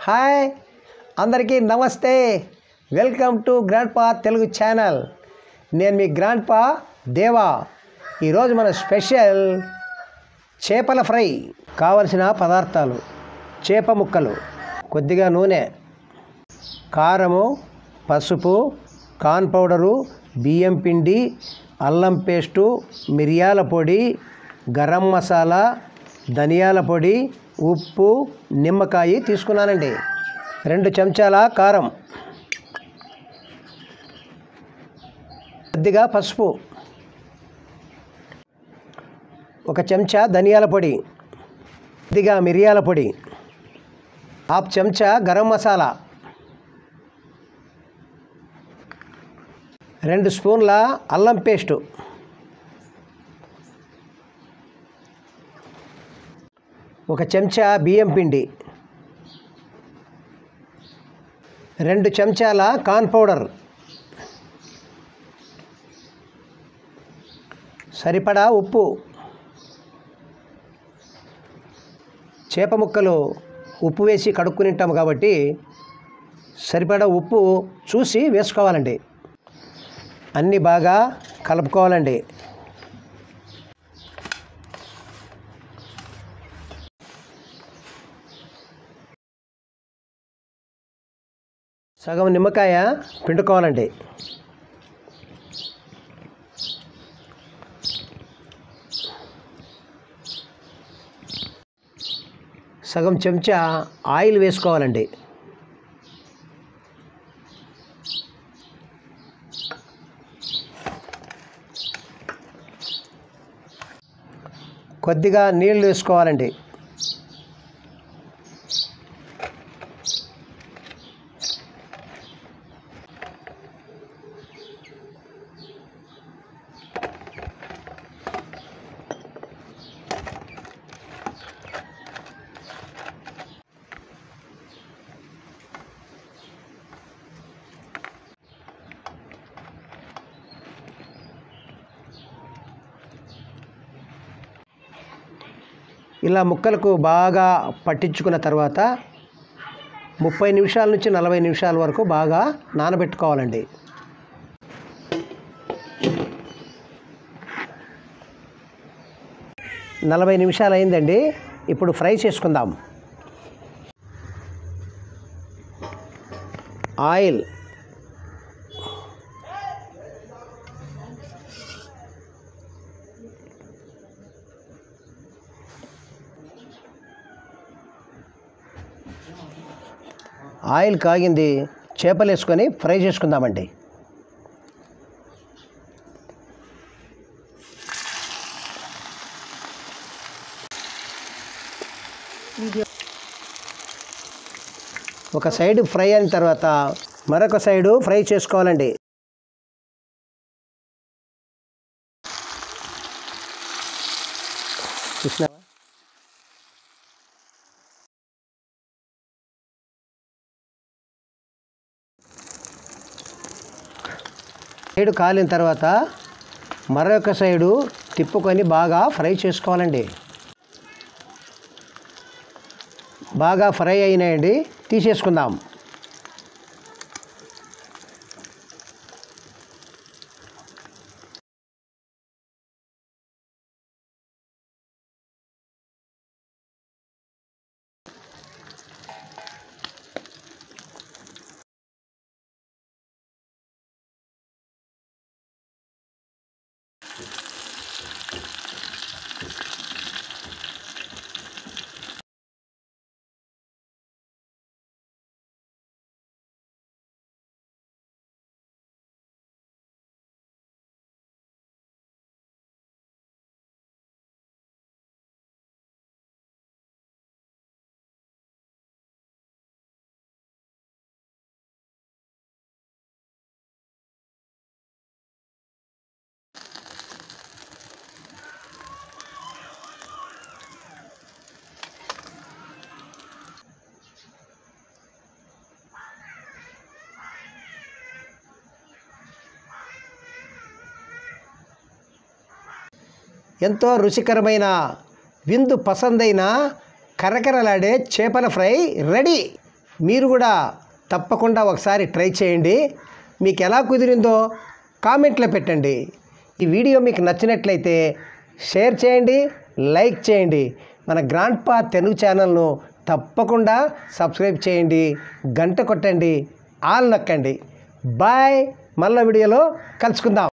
hi అందరికీ నమస్తే welcome to grand పా తెలుగు ఛానల్ నేను మీ గ్రాండ్ పా దేవా ఈరోజు మన స్పెషల్ చేపల ఫ్రై కావలసిన పదార్థాలు చేప ముక్కలు కొద్దిగా నూనె కారము పసుపు కార్న్ పౌడరు బియ్యం పిండి అల్లం పేస్టు మిరియాల పొడి గరం మసాలా ధనియాల పొడి ఉప్పు నిమ్మకాయ తీసుకున్నానండి రెండు చెంచాల కారం కొద్దిగా పసుపు ఒక చెంచా ధనియాల పొడి కొద్దిగా మిరియాల పొడి హాఫ్ చెంచా గరం మసాలా రెండు స్పూన్ల అల్లం పేస్టు ఒక చెంచా బియ్యం పిండి రెండు చెంచాల కార్న్ పౌడర్ సరిపడా ఉప్పు చేప ముక్కలు ఉప్పు వేసి కడుక్కుని ఉంటాం కాబట్టి సరిపడా ఉప్పు చూసి వేసుకోవాలండి అన్నీ బాగా కలుపుకోవాలండి సగం నిమ్మకాయ పిండుకోవాలండి సగం చెంచా ఆయిల్ వేసుకోవాలండి కొద్దిగా నీళ్ళు వేసుకోవాలండి ఇలా ముక్కలకు బాగా పట్టించుకున్న తర్వాత ముప్పై నిమిషాల నుంచి నలభై నిమిషాల వరకు బాగా నానబెట్టుకోవాలండి నలభై నిమిషాలు అయిందండి ఇప్పుడు ఫ్రై చేసుకుందాం ఆయిల్ ఆయిల్ కాగింది చేపలు వేసుకొని ఫ్రై చేసుకుందామండి ఒక సైడ్ ఫ్రై అయిన తర్వాత మరొక సైడు ఫ్రై చేసుకోవాలండి చూసినావా సైడు కాలిన తర్వాత మరొక సైడు తిప్పుకొని బాగా ఫ్రై చేసుకోవాలండి బాగా ఫ్రై అయినాయండి తీసేసుకుందాం ఎంతో రుచికరమైన విందు పసందైన కరకరలాడే చేపల ఫ్రై రెడీ మీరు కూడా తప్పకుండా ఒకసారి ట్రై చేయండి మీకు ఎలా కుదిరిందో కామెంట్లో పెట్టండి ఈ వీడియో మీకు నచ్చినట్లయితే షేర్ చేయండి లైక్ చేయండి మన గ్రాండ్ పా తెలుగు ఛానల్ను తప్పకుండా సబ్స్క్రైబ్ చేయండి గంట కొట్టండి ఆల్ నొక్కండి బాయ్ మళ్ళీ వీడియోలో కలుసుకుందాం